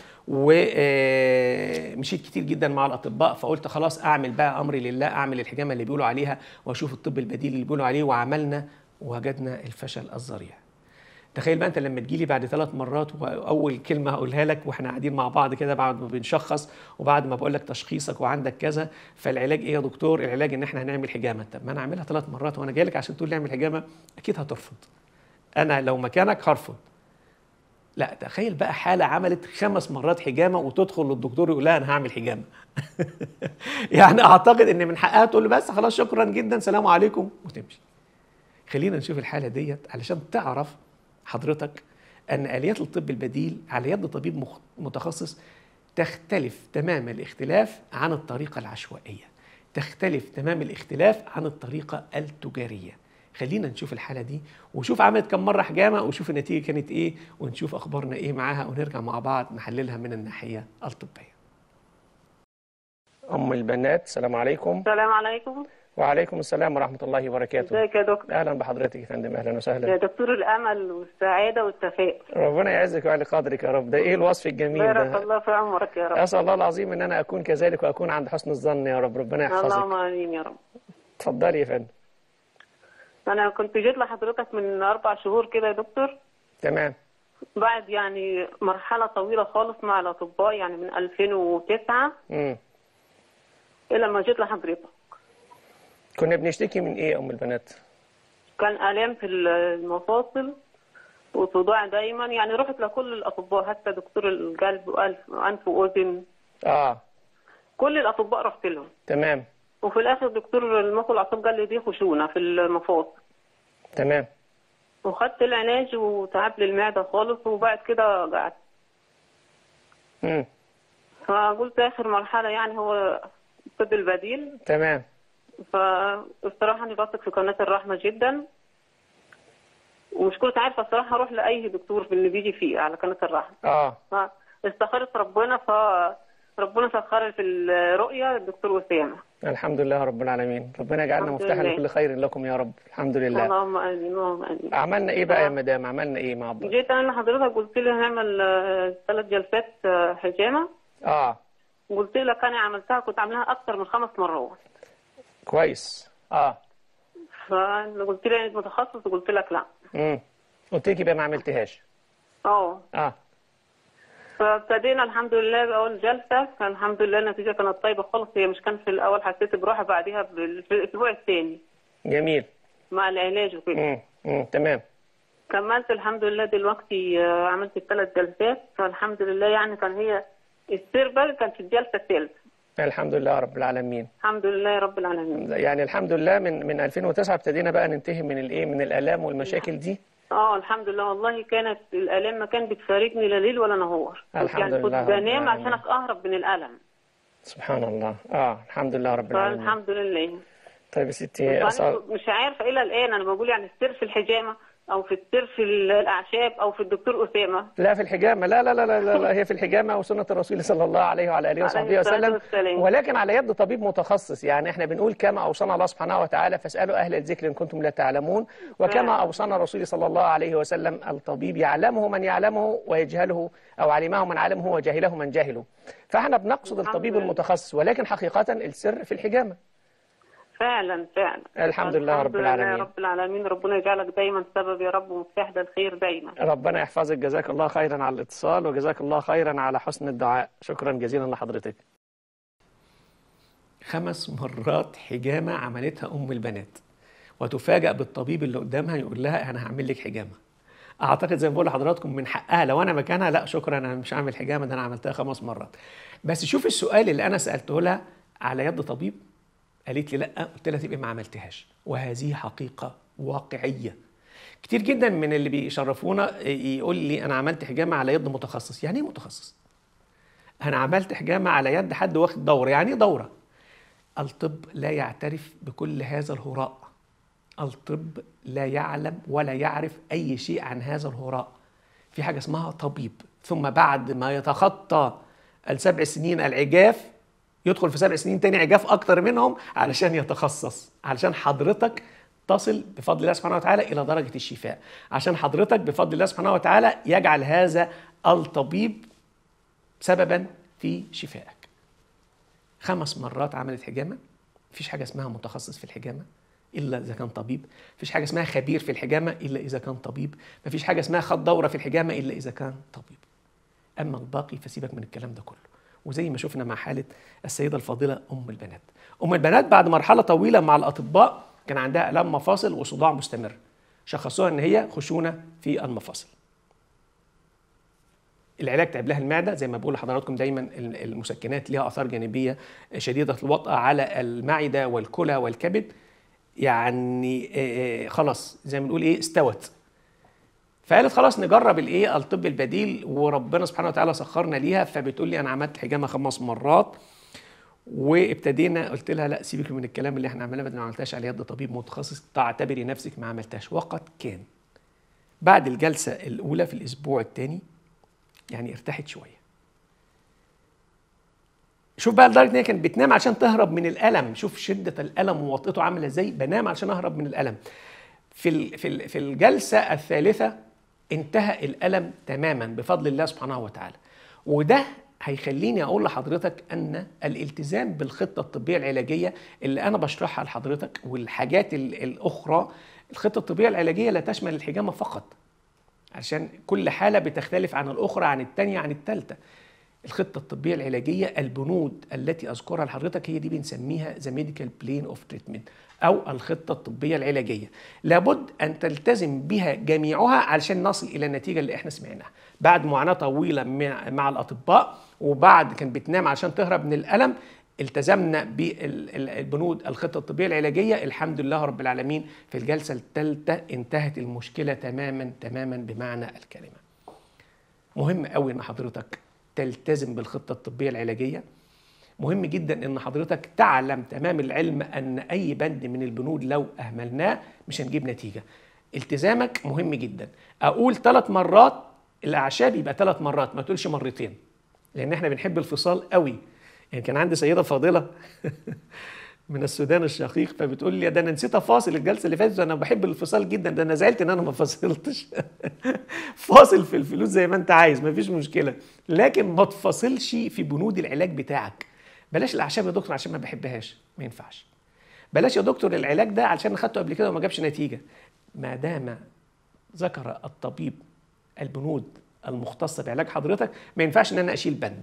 ومشيت كتير جدا مع الاطباء فقلت خلاص اعمل بقى امري لله اعمل الحجامه اللي بيقولوا عليها واشوف الطب البديل اللي بيقولوا عليه وعملنا ووجدنا الفشل الذريع تخيل بقى انت لما تجيلي بعد ثلاث مرات واول كلمه هقولها لك واحنا قاعدين مع بعض كده بعد ما بنشخص وبعد ما بقول لك تشخيصك وعندك كذا فالعلاج ايه يا دكتور؟ العلاج ان احنا هنعمل حجامه طب ما انا اعملها ثلاث مرات وانا جاي لك عشان تقول لي اعمل حجامه اكيد هترفض انا لو مكانك هرفض لا تخيل بقى حاله عملت خمس مرات حجامه وتدخل للدكتور يقول لها انا هعمل حجامه يعني اعتقد ان من حقها تقول له بس خلاص شكرا جدا سلام عليكم وتمشي خلينا نشوف الحاله ديت علشان تعرف حضرتك ان اليات الطب البديل على يد طبيب متخصص تختلف تمام الاختلاف عن الطريقه العشوائيه تختلف تمام الاختلاف عن الطريقه التجاريه خلينا نشوف الحاله دي وشوف عملت كم مره حجامه وشوف النتيجه كانت ايه ونشوف اخبارنا ايه معاها ونرجع مع بعض نحللها من الناحيه الطبيه ام البنات السلام عليكم السلام عليكم وعليكم السلام ورحمه الله وبركاته ازيك يا دكتور اهلا بحضرتك يا فندم اهلا يا وسهلا دكتور الامل والسعاده والتفاؤل ربنا يعزك ويعلي قدرك يا رب ده ايه الوصف الجميل بارك ده الله في عمرك يا رب اسال الله العظيم ان انا اكون كذلك واكون عند حسن الظن يا رب ربنا اللهم يحفظك امين يا رب اتفضلي يا فندم انا كنت جيت لحضرتك من اربع شهور كده يا دكتور تمام بعد يعني مرحله طويله خالص مع الاطباء يعني من 2009 امم الى ما جيت لحضرتك كنا بنشتكي من ايه يا ام البنات كان الام في المفاصل وصداع دايما يعني رحت لكل الاطباء حتى دكتور القلب وأنف وأنف واذن اه كل الاطباء رحت لهم تمام وفي الاخر دكتور المخ والاعصاب قال لي دي خشونه في المفاصل تمام وخدت العلاج وتعب لي المعده خالص وبعد كده قعدت امم فقلت اخر مرحله يعني هو الطب البديل تمام فالصراحه انا بثق في قناه الرحمه جدا ومش كنت عارفه الصراحه اروح لاي دكتور في اللي بيجي فيه على قناه الرحمه اه فاستخرت ربنا فربنا سخر لي في الرؤيه الدكتور اسامه الحمد لله رب العالمين ربنا يجعلنا الحمد مفتاحا لله. لكل خير لكم يا رب الحمد لله اللهم امين اللهم امين عملنا ايه بقى يا آه. مدام عملنا ايه مع بعض جيت انا لحضرتك قلت لي هنعمل آه، ثلاث جلسات آه، حجامه اه قلت لك انا عملتها كنت عاملاها اكتر من خمس مرات كويس اه فقلت لي انت متخصص قلت لك لا امم قلت لك يبقى ما عملتهاش اه اه فابتدينا الحمد لله بأول جلسة كان الحمد لله النتيجة كانت طيبة خالص هي مش كان في الأول حسيت براحة بعدها بال- في الأسبوع الثاني جميل مع العلاج وكده امم امم تمام كملت الحمد لله دلوقتي آه، عملت الثلاث جلسات فالحمد لله يعني كان هي السيربل كان في الجلسة الثالثة الحمد لله رب العالمين الحمد لله يا رب العالمين يعني الحمد لله من من 2009 ابتدينا بقى ننتهي من الايه من الالام والمشاكل دي اه الحمد لله والله كانت الآلام ما كانت بتفارقني لا ليل ولا نهار الحمد يعني كنت لله رب بنام العالمين. عشان أهرب من الألم سبحان الله اه الحمد لله رب العالمين فالحمد لله طيب يا ستي فأنا أسأل مش عارفه الى الان انا بقول يعني السر في الحجامه او في السر في الاعشاب او في الدكتور اسامه لا في الحجامة لا لا لا لا, لا, لا هي في الحجامة وسنة الرسول صلى الله عليه وعلى آله وصحبه عليه الصلاة وسلم والسلام. ولكن على يد طبيب متخصص يعني احنا بنقول كما أوصانا الله سبحانه وتعالى فاسألوا أهل الذكر إن كنتم لا تعلمون وكما فعلا. أوصانا الرسول صلى الله عليه وسلم الطبيب يعلمه من يعلمه ويجهله أو علمه من علمه وجاهله من جاهله فاحنا بنقصد الحمد الطبيب لله. المتخصص ولكن حقيقة السر في الحجامة فعلا فعلا الحمد لله رب العالمين. الحمد لله رب العالمين ربنا يجعلك دايما سبب يا رب ومفتاح للخير دايما ربنا يحفظك جزاك الله خيرا على الاتصال وجزاك الله خيرا على حسن الدعاء شكرا جزيلا لحضرتك خمس مرات حجامة عملتها أم البنات وتفاجأ بالطبيب اللي قدامها يقول لها أنا هعمل لك حجامة أعتقد زي ما بقول لحضراتكم من حقها لو أنا مكانها لا شكرا أنا مش هعمل حجامة ده أنا عملتها خمس مرات بس شوف السؤال اللي أنا سألته لها على يد طبيب قالت لي لا قلت لها تبقى ما عملتهاش وهذه حقيقة واقعية كتير جدا من اللي بيشرفونا يقول لي انا عملت حجامه على يد متخصص يعني ايه متخصص انا عملت حجامه على يد حد واخد دوره يعني ايه دوره الطب لا يعترف بكل هذا الهراء الطب لا يعلم ولا يعرف اي شيء عن هذا الهراء في حاجه اسمها طبيب ثم بعد ما يتخطى السبع سنين العجاف يدخل في سبع سنين تاني عجاف اكتر منهم علشان يتخصص علشان حضرتك تصل بفضل الله سبحانه وتعالى الى درجه الشفاء عشان حضرتك بفضل الله سبحانه وتعالى يجعل هذا الطبيب سببا في شفائك خمس مرات عملت حجامه مفيش حاجه اسمها متخصص في الحجامه الا اذا كان طبيب مفيش حاجه اسمها خبير في الحجامه الا اذا كان طبيب مفيش حاجه اسمها خد دوره في الحجامه الا اذا كان طبيب اما الباقي فسيبك من الكلام ده كله وزي ما شفنا مع حاله السيده الفاضله ام البنات ام البنات بعد مرحله طويله مع الاطباء كان عندها الام مفاصل وصداع مستمر شخصوها ان هي خشونه في المفاصل العلاج تعب لها المعده زي ما بقول لحضراتكم دايما المسكنات لها اثار جانبيه شديده الوطأه على المعده والكلى والكبد يعني آه، خلاص زي ما بنقول ايه استوت فقالت خلاص نجرب الايه الطب البديل وربنا سبحانه وتعالى سخرنا ليها فبتقول لي انا عملت حجامه خمس مرات وابتدينا قلت لها لا سيبك من الكلام اللي احنا عملناه ما عملتهاش على يد طبيب متخصص تعتبري نفسك ما عملتهاش وقد كان بعد الجلسه الاولى في الاسبوع الثاني يعني ارتحت شويه شوف بقى لدرجه ان هي كانت بتنام عشان تهرب من الالم شوف شده الالم ووطئته عامله ازاي بنام عشان اهرب من الالم في في في الجلسه الثالثه انتهى الالم تماما بفضل الله سبحانه وتعالى وده هيخليني اقول لحضرتك ان الالتزام بالخطه الطبيه العلاجيه اللي انا بشرحها لحضرتك والحاجات الاخرى الخطه الطبيه العلاجيه لا تشمل الحجامه فقط عشان كل حاله بتختلف عن الاخرى عن الثانيه عن الثالثه الخطه الطبيه العلاجيه البنود التي اذكرها لحضرتك هي دي بنسميها ذا ميديكال بلين اوف تريتمنت او الخطه الطبيه العلاجيه لابد ان تلتزم بها جميعها علشان نصل الى النتيجه اللي احنا سمعناها بعد معاناه طويله مع الاطباء وبعد كان بتنام عشان تهرب من الالم التزمنا بالبنود الخطه الطبيه العلاجيه الحمد لله رب العالمين في الجلسه الثالثه انتهت المشكله تماما تماما بمعنى الكلمه مهم قوي ان حضرتك تلتزم بالخطه الطبيه العلاجيه مهم جدا ان حضرتك تعلم تمام العلم ان اي بند من البنود لو اهملناه مش هنجيب نتيجه التزامك مهم جدا اقول ثلاث مرات الاعشاب يبقى ثلاث مرات ما تقولش مرتين لان احنا بنحب الفصال قوي يعني كان عندي سيده فاضله من السودان الشقيق فبتقول لي ده انا نسيت افاصل الجلسه اللي فاتت انا بحب الانفصال جدا ده انا زعلت ان انا ما فصلتش فاصل في الفلوس زي ما انت عايز ما فيش مشكله لكن ما تفاصلش في بنود العلاج بتاعك بلاش الاعشاب يا دكتور عشان ما بحبهاش ما ينفعش بلاش يا دكتور العلاج ده عشان اخدته قبل كده وما جابش نتيجه ما دام ذكر الطبيب البنود المختصه بعلاج حضرتك ما ينفعش ان انا اشيل بند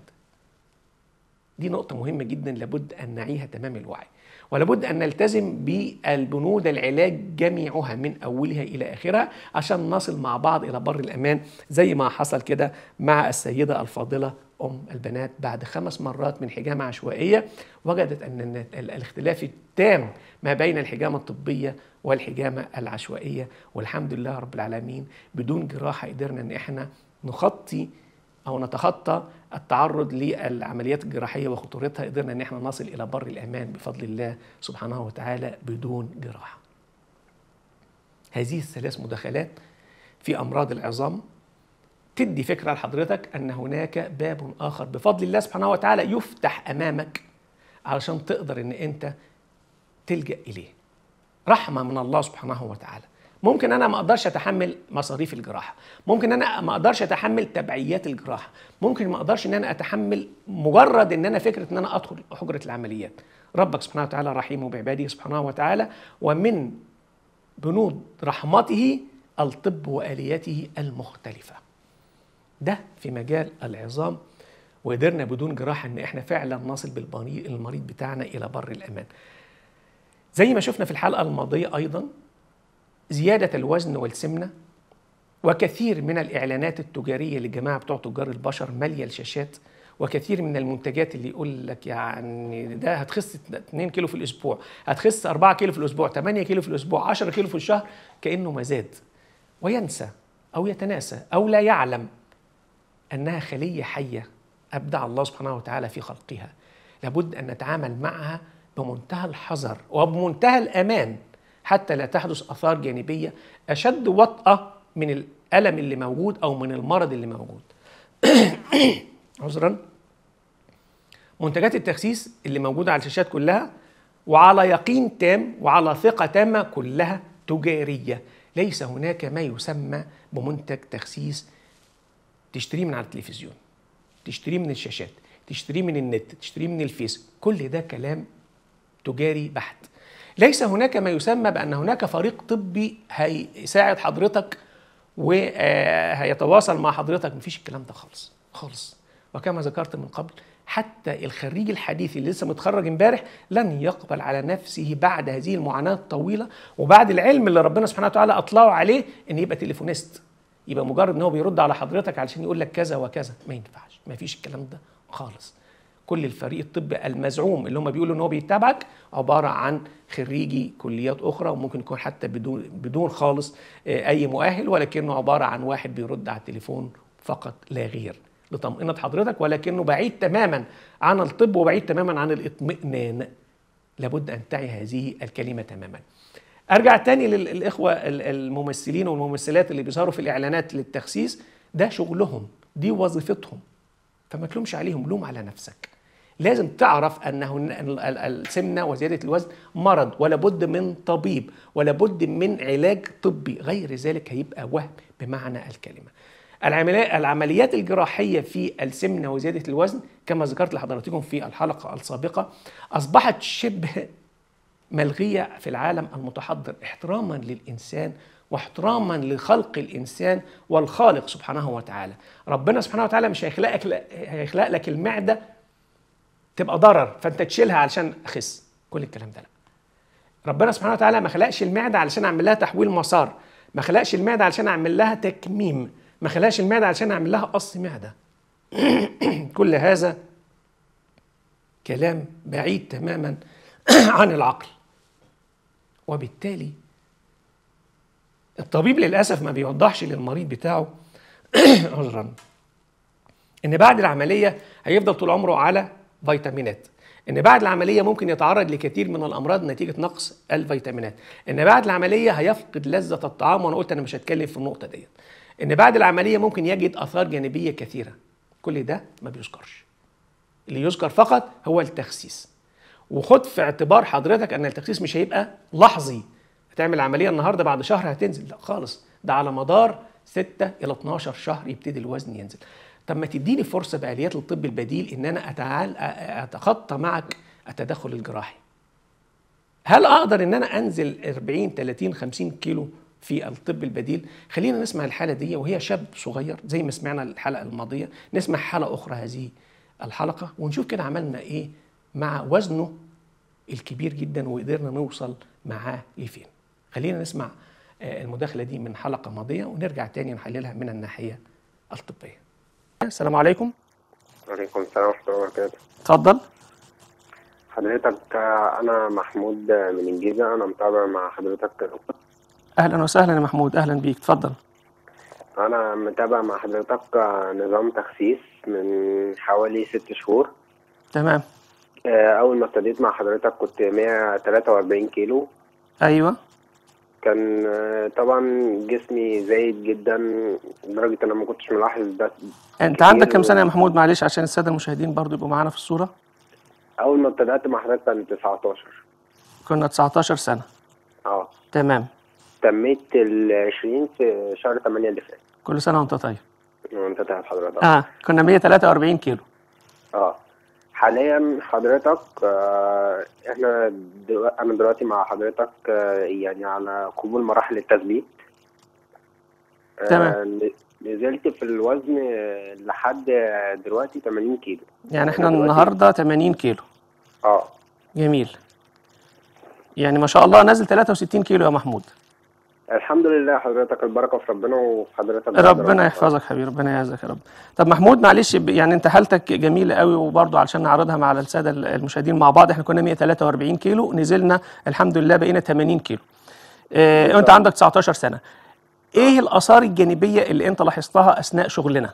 دي نقطة مهمة جدا لابد أن نعيها تمام الوعي ولابد أن نلتزم بالبنود العلاج جميعها من أولها إلى آخرها عشان نصل مع بعض إلى بر الأمان زي ما حصل كده مع السيدة الفاضلة أم البنات بعد خمس مرات من حجامة عشوائية وجدت أن الاختلاف التام ما بين الحجامة الطبية والحجامة العشوائية والحمد لله رب العالمين بدون جراحة قدرنا أن احنا نخطي او نتخطى التعرض للعمليات الجراحيه وخطورتها قدرنا ان احنا نصل الى بر الامان بفضل الله سبحانه وتعالى بدون جراحه. هذه الثلاث مداخلات في امراض العظام تدي فكره لحضرتك ان هناك باب اخر بفضل الله سبحانه وتعالى يفتح امامك علشان تقدر ان انت تلجا اليه. رحمه من الله سبحانه وتعالى. ممكن انا ما اقدرش اتحمل مصاريف الجراحه ممكن انا ما اقدرش اتحمل تبعيات الجراحه ممكن ما اقدرش ان انا اتحمل مجرد ان انا فكره ان انا ادخل حجره العمليات ربك سبحانه وتعالى رحيم بعباده سبحانه وتعالى ومن بنود رحمته الطب والياته المختلفه ده في مجال العظام وقدرنا بدون جراحه ان احنا فعلا نصل بالمريض بتاعنا الى بر الامان زي ما شفنا في الحلقه الماضيه ايضا زيادة الوزن والسمنة وكثير من الإعلانات التجارية للجماعة بتوع تجار البشر مالية الشاشات وكثير من المنتجات اللي يقول لك يعني ده هتخس 2 كيلو في الأسبوع هتخس 4 كيلو في الأسبوع 8 كيلو في الأسبوع 10 كيلو في الشهر كأنه مزاد وينسى أو يتناسى أو لا يعلم أنها خلية حية أبدع الله سبحانه وتعالى في خلقها لابد أن نتعامل معها بمنتهى الحذر وبمنتهى الأمان حتى لا تحدث اثار جانبيه اشد وطأه من الالم اللي موجود او من المرض اللي موجود. عذرا منتجات التخسيس اللي موجوده على الشاشات كلها وعلى يقين تام وعلى ثقه تامه كلها تجاريه، ليس هناك ما يسمى بمنتج تخسيس تشتريه من على التلفزيون، تشتريه من الشاشات، تشتريه من النت، تشتريه من الفيس، كل ده كلام تجاري بحت. ليس هناك ما يسمى بان هناك فريق طبي هيساعد حضرتك وهيتواصل مع حضرتك مفيش الكلام ده خالص خالص وكما ذكرت من قبل حتى الخريج الحديث اللي لسه متخرج امبارح لن يقبل على نفسه بعد هذه المعاناه الطويله وبعد العلم اللي ربنا سبحانه وتعالى اطلعه عليه ان يبقى تليفونيست يبقى مجرد ان هو بيرد على حضرتك علشان يقول لك كذا وكذا ما ينفعش ما فيش الكلام ده خالص كل الفريق الطبي المزعوم اللي هم بيقولوا ان هو بيتابعك عباره عن خريجي كليات اخرى وممكن يكون حتى بدون بدون خالص اي مؤهل ولكنه عباره عن واحد بيرد على التليفون فقط لا غير لطمأنة حضرتك ولكنه بعيد تماما عن الطب وبعيد تماما عن الاطمئنان لابد ان تعي هذه الكلمه تماما ارجع تاني للاخوه الممثلين والممثلات اللي بيظهروا في الاعلانات للتخسيس ده شغلهم دي وظيفتهم فما تلومش عليهم لوم على نفسك لازم تعرف انه ال- ال- السمنه وزياده الوزن مرض ولا بد من طبيب ولا بد من علاج طبي غير ذلك هيبقى وهم بمعنى الكلمه العمليات العمليات الجراحيه في السمنه وزياده الوزن كما ذكرت لحضراتكم في الحلقه السابقه اصبحت شبه ملغيه في العالم المتحضر احتراما للانسان واحتراما لخلق الانسان والخالق سبحانه وتعالى ربنا سبحانه وتعالى مش هيخلقك هيخلق لك المعده تبقى ضرر فانت تشيلها علشان اخس كل الكلام ده لا ربنا سبحانه وتعالى ما خلقش المعده علشان اعمل لها تحويل مسار ما خلقش المعده علشان اعمل لها تكميم ما خلقش المعده علشان اعمل لها قص معده كل هذا كلام بعيد تماما عن العقل وبالتالي الطبيب للاسف ما بيوضحش للمريض بتاعه عذرا ان بعد العمليه هيفضل طول عمره على فيتامينات ان بعد العمليه ممكن يتعرض لكثير من الامراض نتيجه نقص الفيتامينات ان بعد العمليه هيفقد لذه الطعام وانا قلت انا مش هتكلم في النقطه ديت ان بعد العمليه ممكن يجد اثار جانبيه كثيره كل ده ما بيذكرش اللي يذكر فقط هو التخسيس وخد في اعتبار حضرتك ان التخسيس مش هيبقى لحظي هتعمل عمليه النهارده بعد شهر هتنزل لا خالص ده على مدار 6 الى 12 شهر يبتدي الوزن ينزل طب ما تديني فرصه باليات الطب البديل ان انا أتعال اتخطى معك التدخل الجراحي هل اقدر ان انا انزل 40 30 50 كيلو في الطب البديل خلينا نسمع الحاله دي وهي شاب صغير زي ما سمعنا الحلقه الماضيه نسمع حلقه اخرى هذه الحلقه ونشوف كده عملنا ايه مع وزنه الكبير جدا وقدرنا نوصل معاه لفين خلينا نسمع آه، المداخله دي من حلقه ماضيه ونرجع تاني نحللها من الناحيه الطبيه السلام عليكم وعليكم السلام ورحمة الله وبركاته اتفضل حضرتك آه، أنا محمود آه، من الجيزة أنا متابع مع حضرتك اهلا وسهلا يا محمود اهلا بيك اتفضل أنا متابع مع حضرتك آه، نظام تخسيس من حوالي ست شهور تمام آه، أول ما ابتديت مع حضرتك كنت 143 كيلو ايوه كان آه، طبعا جسمي زايد جدا لدرجة أنا ما كنتش ملاحظ بس انت كتير عندك كم سنه يا و- محمود معلش عشان الساده المشاهدين برضو يبقوا معانا في الصوره أول ما ابتدأت مع حضرتك كان 19 كنا 19 سنه اه تمام تميت ال 20 في شهر 8 اللي فات كل سنه وانت طيب وأنت تعرف حضرتك اه كنا 143 كيلو اه حاليا حضرتك آه احنا دلو... انا دلوقتي مع حضرتك آه يعني على قبول مراحل التثبيت آه تمام. ن- نزلت في الوزن آه، لحد دلوقتي 80 كيلو يعني احنا دلوقتي- النهارده 80 كيلو اه جميل يعني ما شاء الله نازل 63 كيلو يا محمود الحمد لله حضرتك البركه في ربنا وفي حضرتك ربنا يحفظك حبيبي ربنا يعزك يا رب طب محمود معلش ب- يعني انت حالتك جميله قوي وبرضه علشان نعرضها مع الساده المشاهدين مع بعض احنا كنا 143 كيلو نزلنا الحمد لله بقينا 80 كيلو اه انت عندك 19 سنه ايه الاثار الجانبيه اللي انت لاحظتها اثناء شغلنا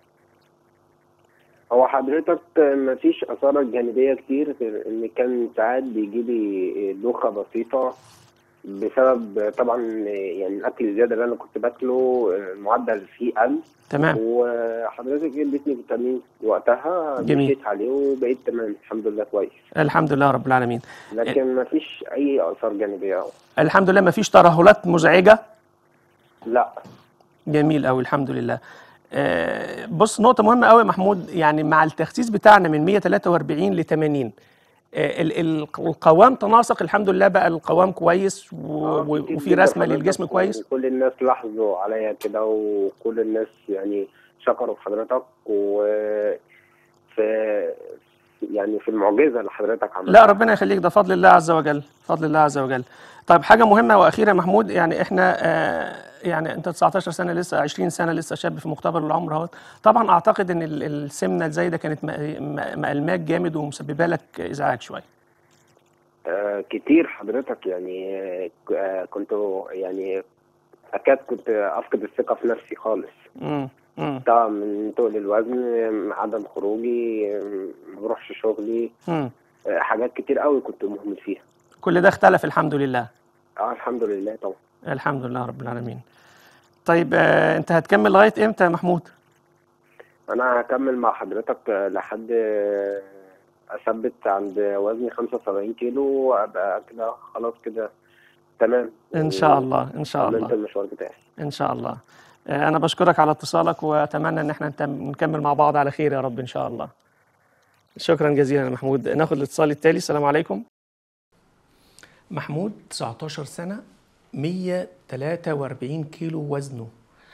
هو حضرتك مفيش اثار جانبيه كتير غير ان كان ساعات بيجي لي دوخه بسيطه بسبب طبعا يعني الاكل الزياده اللي انا كنت باكله المعدل فيه قل تمام وحضرتك اديتني فيتامين وقتها جميل. مشيت عليه وبقيت تمام الحمد لله كويس الحمد لله رب العالمين لكن مفيش اي اثار جانبيه أو. الحمد لله ما فيش ترهلات مزعجه لا جميل قوي الحمد لله آه، بص نقطة مهمة قوي يا محمود يعني مع التخسيس بتاعنا من 143 ل 80 آه، ال- ال- القوام تناسق الحمد لله بقى القوام كويس و- آه، و- كتير وفي جدا رسمة حضرتك للجسم كويس وكل الناس لاحظوا عليا كده وكل الناس يعني شكروا في حضرتك و في يعني في المعجزه اللي حضرتك عملتها لا ربنا يخليك ده فضل الله عز وجل فضل الله عز وجل طيب حاجة مهمة وأخيرة يا محمود يعني احنا آه، يعني انت 19 سنة لسه 20 سنة لسه شاب في مقتبل العمر اهوت طبعا اعتقد ان ال- السمنة الزايدة كانت م- م- مألماك جامد ومسببة لك ازعاج شوية آه، كتير حضرتك يعني آه، كنت يعني اكاد كنت افقد الثقه في نفسي خالص امم امم طبعا من تقل الوزن عدم خروجي ما بروحش شغلي امم آه، حاجات كتير قوي كنت مهمل فيها كل ده اختلف الحمد لله اه الحمد لله طبعا الحمد لله رب العالمين طيب آه، انت هتكمل لغايه امتى يا محمود انا هكمل مع حضرتك آه، لحد آه، اثبت عند وزني 75 كيلو وابقى كده خلاص كده تمام ان شاء الله ان شاء عملت الله المشوار بتاعي ان شاء الله آه، انا بشكرك على اتصالك واتمنى ان احنا نتم- نكمل مع بعض على خير يا رب ان شاء الله شكرا جزيلا يا محمود ناخد الاتصال التالي السلام عليكم محمود 19 سنة 143 كيلو وزنه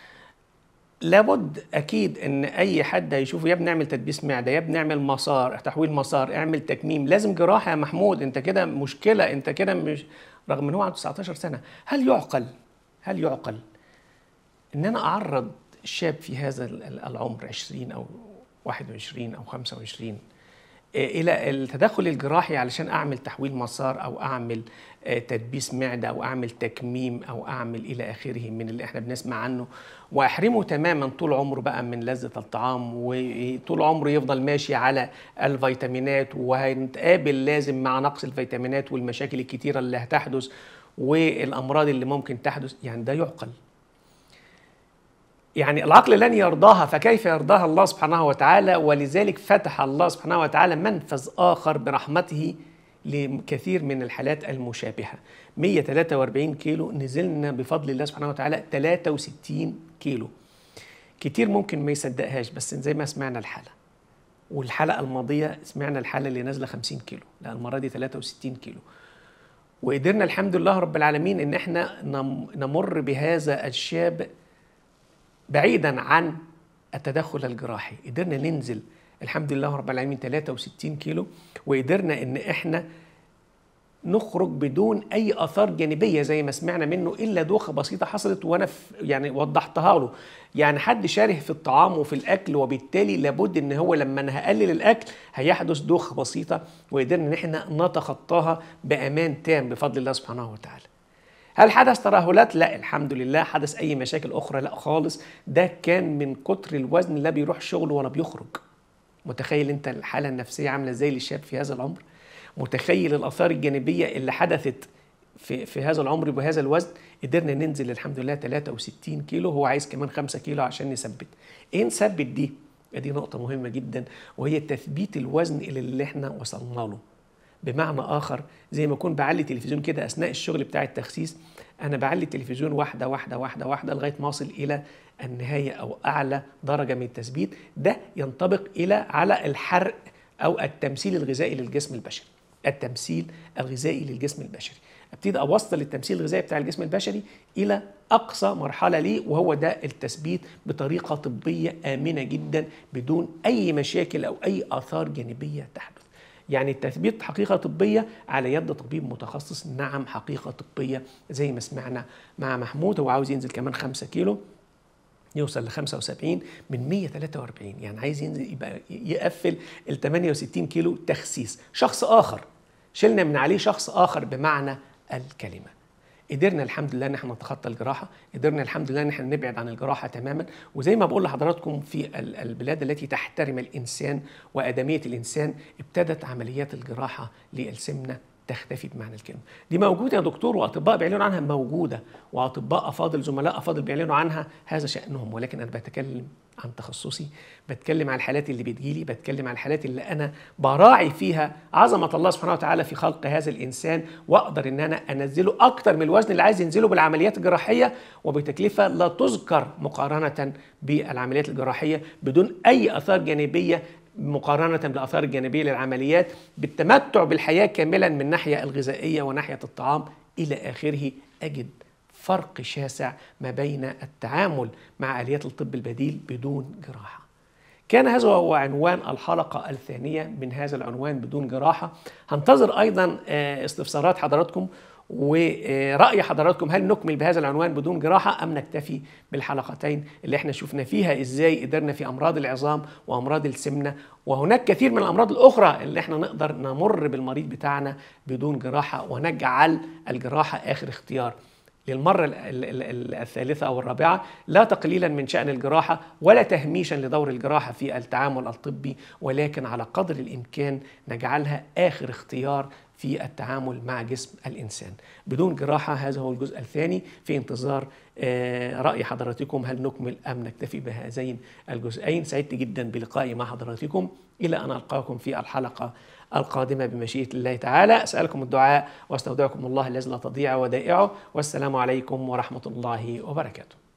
لابد اكيد ان اي حد هيشوفه يا بنعمل تدبيس معده يا بنعمل مسار تحويل مسار اعمل تكميم لازم جراحه يا محمود انت كده مشكله انت كده مش رغم ان هو عنده 19 سنه هل يعقل هل يعقل ان انا اعرض شاب في هذا ال- ال- العمر 20 او 21 او 25 الى التدخل الجراحي علشان اعمل تحويل مسار او اعمل آه، تدبيس معده او اعمل تكميم او اعمل الى اخره من اللي احنا بنسمع عنه واحرمه تماما طول عمره بقى من لذه الطعام وطول عمره يفضل ماشي على الفيتامينات وهنتقابل لازم مع نقص الفيتامينات والمشاكل الكتيره اللي هتحدث والامراض اللي ممكن تحدث يعني ده يعقل يعني العقل لن يرضاها فكيف يرضاها الله سبحانه وتعالى ولذلك فتح الله سبحانه وتعالى منفذ آخر برحمته لكثير من الحالات المشابهة 143 كيلو نزلنا بفضل الله سبحانه وتعالى 63 كيلو كتير ممكن ما يصدقهاش بس زي ما سمعنا الحالة والحلقة الماضية سمعنا الحالة اللي نازلة 50 كيلو لا المرة دي 63 كيلو وقدرنا الحمد لله رب العالمين ان احنا نم- نمر بهذا الشاب بعيدا عن التدخل الجراحي قدرنا ننزل الحمد لله رب العالمين 63 كيلو وقدرنا ان احنا نخرج بدون اي اثار جانبيه زي ما سمعنا منه الا دوخه بسيطه حصلت وانا في يعني وضحتها له يعني حد شاره في الطعام وفي الاكل وبالتالي لابد ان هو لما انا هقلل الاكل هيحدث دوخه بسيطه وقدرنا ان احنا نتخطاها بامان تام بفضل الله سبحانه وتعالى هل حدث ترهلات؟ لا الحمد لله حدث أي مشاكل أخرى؟ لا خالص ده كان من كتر الوزن لا بيروح شغل ولا بيخرج متخيل أنت الحالة النفسية عاملة إزاي للشاب في هذا العمر؟ متخيل الآثار الجانبية اللي حدثت في في هذا العمر بهذا الوزن قدرنا ننزل الحمد لله 63 كيلو هو عايز كمان 5 كيلو عشان نثبت ايه نثبت دي دي نقطة مهمة جدا وهي تثبيت الوزن اللي, اللي احنا وصلنا له بمعنى اخر زي ما اكون بعلي تلفزيون كده اثناء الشغل بتاع التخسيس انا بعلي التلفزيون واحده واحده واحده واحده لغايه ما اصل الى النهايه او اعلى درجه من التثبيت ده ينطبق الى على الحرق او التمثيل الغذائي للجسم البشري التمثيل الغذائي للجسم البشري ابتدي اوصل التمثيل الغذائي بتاع الجسم البشري الى اقصى مرحله ليه وهو ده التثبيت بطريقه طبيه امنه جدا بدون اي مشاكل او اي اثار جانبيه تحدث يعني التثبيت حقيقة طبية على يد طبيب متخصص نعم حقيقة طبية زي ما سمعنا مع محمود هو عاوز ينزل كمان خمسة كيلو يوصل ل 75 من 143 يعني عايز ينزل يبقى يقفل ال 68 كيلو تخسيس شخص آخر شلنا من عليه شخص آخر بمعنى الكلمة قدرنا الحمد لله ان احنا نتخطى الجراحه قدرنا الحمد لله ان احنا نبعد عن الجراحه تماما وزي ما بقول لحضراتكم في ال- البلاد التي تحترم الانسان وادميه الانسان ابتدت عمليات الجراحه للسمنه تختفي بمعنى الكلمه دي موجوده يا دكتور واطباء بيعلنوا عنها موجوده واطباء افاضل زملاء افاضل بيعلنوا عنها هذا شانهم ولكن انا بتكلم عن تخصصي بتكلم عن الحالات اللي بتجيلي بتكلم عن الحالات اللي انا براعي فيها عظمه الله سبحانه وتعالى في خلق هذا الانسان واقدر ان انا انزله اكتر من الوزن اللي عايز ينزله بالعمليات الجراحيه وبتكلفه لا تذكر مقارنه بالعمليات الجراحيه بدون اي اثار جانبيه مقارنة بالآثار الجانبية للعمليات بالتمتع بالحياة كاملا من ناحية الغذائية وناحية الطعام إلى آخره أجد فرق شاسع ما بين التعامل مع آليات الطب البديل بدون جراحة كان هذا هو عنوان الحلقة الثانية من هذا العنوان بدون جراحة هنتظر أيضا آه، استفسارات حضراتكم ورأي حضراتكم هل نكمل بهذا العنوان بدون جراحة أم نكتفي بالحلقتين اللي احنا شفنا فيها إزاي قدرنا في أمراض العظام وأمراض السمنة وهناك كثير من الأمراض الأخرى اللي احنا نقدر نمر بالمريض بتاعنا بدون جراحة ونجعل الجراحة آخر اختيار للمرة ال- ال- ال- الثالثة أو الرابعة لا تقليلا من شأن الجراحة ولا تهميشا لدور الجراحة في التعامل الطبي ولكن على قدر الإمكان نجعلها آخر اختيار في التعامل مع جسم الانسان بدون جراحه هذا هو الجزء الثاني في انتظار آه، راي حضراتكم هل نكمل ام نكتفي بهذين الجزئين سعدت جدا بلقائي مع حضراتكم الى ان القاكم في الحلقه القادمه بمشيئه الله تعالى اسالكم الدعاء واستودعكم الله الذي لا تضيع ودائعه والسلام عليكم ورحمه الله وبركاته